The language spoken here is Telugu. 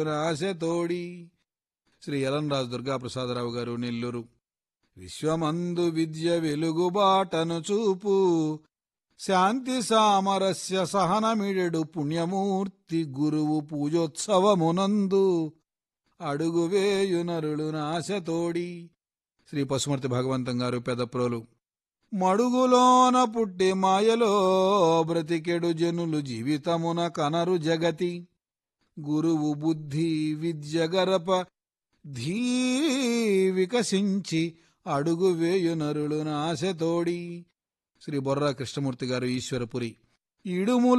రాశతోడి శ్రీ ఎలంరాజు దుర్గాప్రసాదరావు గారు నెల్లూరు విశ్వమందు విద్య వెలుగుబాటను చూపు శాంతి సామరస్య సహనమిడెడు పుణ్యమూర్తి గురువు పూజోత్సవమునందు అడుగువేయు నరులు నాశతోడి శ్రీ పశుమర్తి భగవంతం గారు పెదప్రోలు మడుగులోన పుట్టి మాయలో బ్రతికెడు జనులు జీవితమున కనరు జగతి గురువు బుద్ధి విద్య గరప ధీ వికసించి అడుగు వేయు నరులు నాశతోడి శ్రీ బొర్రా కృష్ణమూర్తి గారు ఈశ్వరపురి ఇడుముల